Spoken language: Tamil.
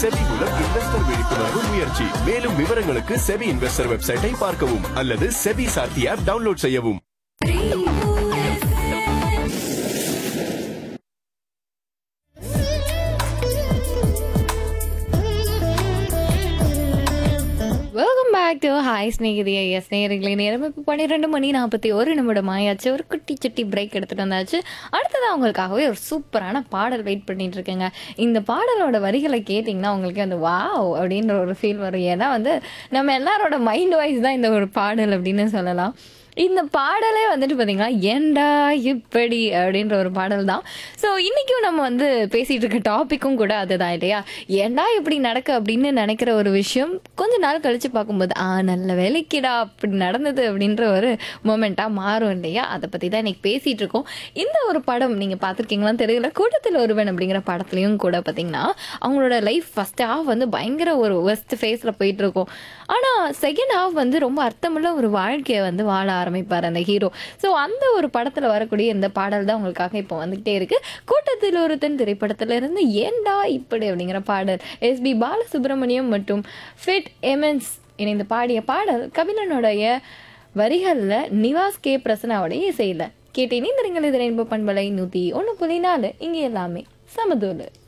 செபி மூலம் இன்வெஸ்டர் விழிப்புணர்வு முயற்சி மேலும் விவரங்களுக்கு செபி இன்வெஸ்டர் வெப்சைட்டை பார்க்கவும் அல்லது செபி சாத்தி ஆப் டவுன்லோட் செய்யவும் வெல்கம் பேக் டு ஹாய் ஸ்நேகிதியா எஸ் நேயர்களே நேரம் இப்போ பன்னிரெண்டு மணி நாற்பத்தி ஒரு நிமிடம் ஆயாச்சு ஒரு குட்டி சுட்டி பிரேக் எடுத்துகிட்டு வந்தாச்சு அடுத்ததாக உங்களுக்காகவே ஒரு சூப்பரான பாடல் வெயிட் பண்ணிட்டு இருக்கேங்க இந்த பாடலோட வரிகளை கேட்டிங்கன்னா உங்களுக்கு அந்த வாவ் அப்படின்ற ஒரு ஃபீல் வரும் ஏன்னா வந்து நம்ம எல்லாரோட மைண்ட் வாய்ஸ் தான் இந்த ஒரு பாடல் அப்படின்னு சொல்லலாம் இந்த பாடலே வந்துட்டு பார்த்தீங்கன்னா ஏண்டா இப்படி அப்படின்ற ஒரு பாடல் தான் ஸோ இன்றைக்கும் நம்ம வந்து பேசிகிட்டு இருக்க டாப்பிக்கும் கூட அதுதான் இல்லையா ஏண்டா இப்படி நடக்க அப்படின்னு நினைக்கிற ஒரு விஷயம் கொஞ்ச நாள் கழித்து பார்க்கும்போது ஆ நல்ல வேலைக்குடா அப்படி நடந்தது அப்படின்ற ஒரு மொமெண்ட்டாக மாறும் இல்லையா அதை பற்றி தான் இன்னைக்கு பேசிகிட்டு இருக்கோம் இந்த ஒரு படம் நீங்கள் பார்த்துருக்கீங்களான்னு தெரியல கூட்டத்தில் ஒருவன் அப்படிங்கிற படத்துலையும் கூட பார்த்தீங்கன்னா அவங்களோட லைஃப் ஃபஸ்ட் ஹாஃப் வந்து பயங்கர ஒரு வெஸ்ட் ஃபேஸில் போயிட்டு இருக்கும் ஆனால் செகண்ட் ஹாஃப் வந்து ரொம்ப அர்த்தமுள்ள ஒரு வாழ்க்கையை வந்து வாழ ஆரம்பிப்பார் அந்த ஹீரோ ஸோ அந்த ஒரு படத்தில் வரக்கூடிய இந்த பாடல் தான் உங்களுக்காக இப்போ வந்துகிட்டே இருக்கு கூட்டத்தில் ஒருத்தன் திரைப்படத்துல இருந்து ஏண்டா இப்படி அப்படிங்கிற பாடல் எஸ்பி பாலசுப்ரமணியம் மற்றும் ஃபிட் எமன்ஸ் இணைந்து பாடிய பாடல் கபிலனுடைய வரிகளில் நிவாஸ் கே பிரசனாவுடைய இசையில் கேட்டேன் இந்த நீங்கள் இது ரெயின்போ பண்பலை நூற்றி ஒன்று புள்ளி நாலு இங்கே எல்லாமே சமதூலு